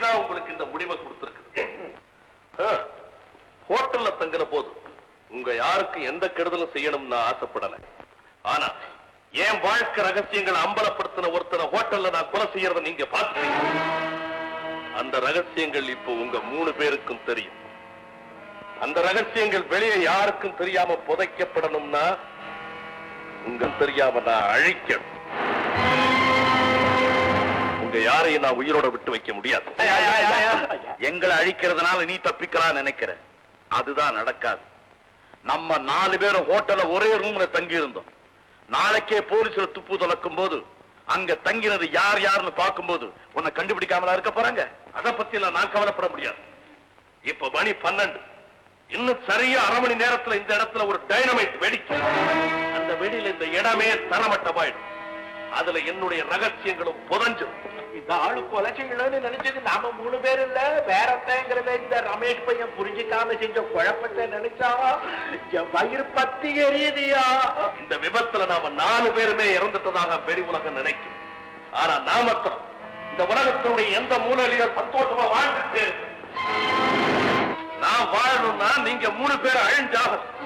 தான் உங்களுக்கு இந்த முடிவை கொடுத்திருக்கு ஹோட்டல்ல தங்குற போது உங்க யாருக்கும் எந்த கெடுதலும் செய்யணும்னு நான் ஆசைப்படல ஆனா என் வாழ்க்கை ரகசியங்களை அம்பலப்படுத்தின ஒருத்தரை ஹோட்டல்ல நான் கொலை செய்யறத நீங்க பாத்துறீங்க அந்த ரகசியங்கள் இப்போ உங்க மூணு பேருக்கும் தெரியும் அந்த ரகசியங்கள் வெளியே யாருக்கும் தெரியாம புதைக்கப்படணும்னா உங்க தெரியாம நான் அழிக்கணும் உங்க யாரையும் நான் உயிரோட விட்டு வைக்க முடியாது எங்களை அழிக்கிறதுனால நீ தப்பிக்கலாம் நினைக்கிற அதுதான் நடக்காது நம்ம நாலு பேரும் ஹோட்டல்ல ஒரே ரூம்ல தங்கி இருந்தோம் நாளைக்கே போலீஸ்ல துப்பு துலக்கும் போது அங்க தங்கினது யார் யாருன்னு பார்க்கும்போது உன்னை கண்டுபிடிக்காமலா இருக்க போறாங்க அத பத்தி எல்லாம் நான் கவலைப்பட முடியாது இப்ப மணி பன்னெண்டு இன்னும் சரியா அரை மணி நேரத்துல இந்த இடத்துல ஒரு டைனமைட் வெடிக்கும் அந்த வெடியில இந்த இடமே தரமட்டமாயிடும் அதுல என்னுடைய ரகசியங்களும் புதஞ்சிடும் இந்த ஆளு கொலை செய்யணும்னு நினைச்சது நாம மூணு பேர் இல்ல வேற ஒருத்தங்கிறத இந்த ரமேஷ் பையன் புரிஞ்சுக்காம செஞ்ச குழப்பத்தை நினைச்சா என் வயிறு பத்தி எரியுதியா இந்த விபத்துல நாம நாலு பேருமே இறந்துட்டதாக வெளி உலகம் நினைக்கும் ஆனா நான் மாத்திரம் இந்த உலகத்தினுடைய எந்த மூலையிலும் சந்தோஷமா வாழ்ந்துட்டு இருக்கேன். நான் வாழணும்னா நீங்க மூணு பேர் அழிஞ்சாகும்